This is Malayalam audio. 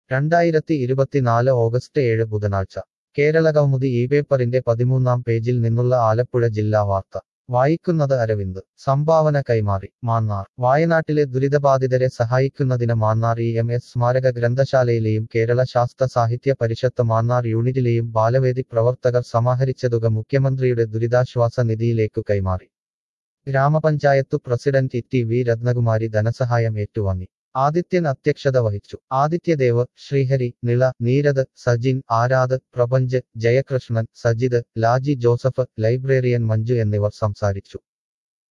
രണ്ടായിരത്തി ഇരുപത്തിനാല് ഓഗസ്റ്റ് ഏഴ് ബുധനാഴ്ച കേരളകൗമുദി ഈ പേപ്പറിന്റെ പതിമൂന്നാം പേജിൽ നിന്നുള്ള ആലപ്പുഴ ജില്ലാ വാർത്ത വായിക്കുന്നത് അരവിന്ദ് സംഭാവന കൈമാറി മാന്നാർ വായനാട്ടിലെ ദുരിതബാധിതരെ സഹായിക്കുന്നതിന് മാന്നാർ ഇ എം എസ് സ്മാരക ഗ്രന്ഥശാലയിലെയും കേരള ശാസ്ത്ര സാഹിത്യ പരിഷത്ത് മാന്നാർ യൂണിറ്റിലെയും ബാലവേദി പ്രവർത്തകർ സമാഹരിച്ച തുക മുഖ്യമന്ത്രിയുടെ ദുരിതാശ്വാസ നിധിയിലേക്കു കൈമാറി ഗ്രാമപഞ്ചായത്തു പ്രസിഡന്റ് ടി വി രത്നകുമാരി ധനസഹായം ഏറ്റുവാങ്ങി ആദിത്യൻ അധ്യക്ഷത വഹിച്ചു ആദിത്യദേവ് ശ്രീഹരി നിള നീരദ് സജിൻ ആരാധ് പ്രപഞ്ച് ജയകൃഷ്ണൻ സജിത് ലാജി ജോസഫ് ലൈബ്രറിയൻ മഞ്ജു എന്നിവർ സംസാരിച്ചു